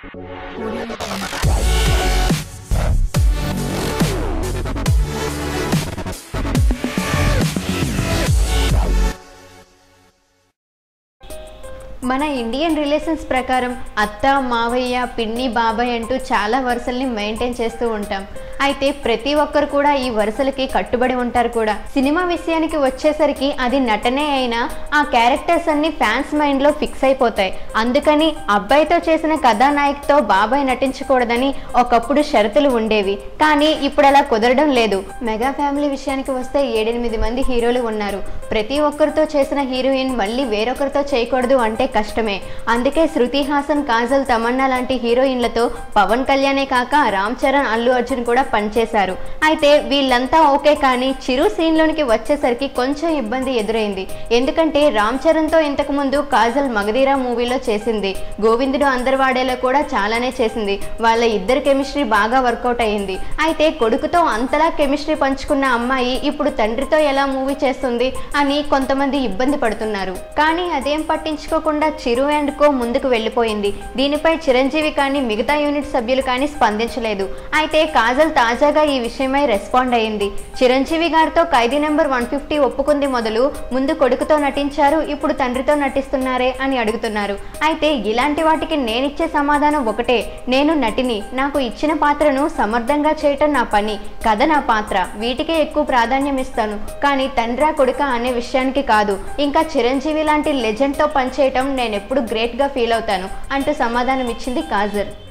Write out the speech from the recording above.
మన Indian relations ప్రకారం అత్త మావయ్య పిన్ని బాబాయ్ అంటూ చాలా వరుసల్ని మెయింటైన్ చేస్తూ ఉంటాం అయితే ప్రతి ఒక్కరు కూడా ఈ వరుసలకి కట్టుబడి ఉంటారు కూడా సినిమా విషయానికి వచ్చేసరికి అది నటనే అయినా ఆ క్యారెక్టర్స్ అన్ని ఫ్యాన్స్ మైండ్లో ఫిక్స్ అయిపోతాయి అందుకని అబ్బాయితో చేసిన కథానాయకుతో బాబాయ్ నటించకూడదని ఒకప్పుడు షరతులు ఉండేవి కానీ ఇప్పుడు అలా కుదరడం లేదు మెగా ఫ్యామిలీ విషయానికి వస్తే ఏడెనిమిది మంది హీరోలు ఉన్నారు ప్రతి ఒక్కరితో చేసిన హీరోయిన్ మళ్ళీ వేరొకరితో చేయకూడదు అంటే కష్టమే అందుకే శృతి హాసన్ కాజల్ తమన్నా లాంటి హీరోయిన్లతో పవన్ కళ్యాణే కాక రామ్ చరణ్ అల్లు అర్జున్ కూడా పనిచేశారు అయితే వీళ్ళంతా ఓకే కానీ చిరు సీన్లోనికి వచ్చేసరికి కొంచెం ఇబ్బంది ఎదురైంది ఎందుకంటే రామ్ చరణ్తో ఇంతకు ముందు కాజల్ మగధీరా మూవీలో చేసింది గోవిందుడు అందరివాడేలో కూడా చాలానే చేసింది వాళ్ళ ఇద్దరు కెమిస్ట్రీ బాగా వర్కౌట్ అయ్యింది అయితే కొడుకుతో అంతలా కెమిస్ట్రీ పంచుకున్న అమ్మాయి ఇప్పుడు తండ్రితో ఎలా మూవీ చేస్తుంది అని కొంతమంది ఇబ్బంది పడుతున్నారు కానీ అదేం పట్టించుకోకుండా చిరు అండ్ కో ముందుకు వెళ్ళిపోయింది దీనిపై చిరంజీవి కానీ మిగతా యూనిట్ సభ్యులు కానీ స్పందించలేదు అయితే కాజల్ తాజాగా ఈ విషయమై రెస్పాండ్ అయింది చిరంజీవి గారితో ఖైదీ నెంబర్ వన్ ఫిఫ్టీ ఒప్పుకుంది మొదలు ముందు కొడుకుతో నటించారు ఇప్పుడు తండ్రితో నటిస్తున్నారే అని అడుగుతున్నారు అయితే ఇలాంటి వాటికి నేనిచ్చే సమాధానం ఒకటే నేను నటిని నాకు ఇచ్చిన పాత్రను సమర్థంగా చేయటం నా పని కథ నా పాత్ర వీటికే ఎక్కువ ప్రాధాన్యం ఇస్తాను కానీ తండ్రా కొడుక అనే విషయానికి కాదు ఇంకా చిరంజీవి లాంటి లెజెండ్తో పనిచేయటం నేను ఎప్పుడు గ్రేట్గా ఫీల్ అవుతాను అంటూ సమాధానం ఇచ్చింది కాజర్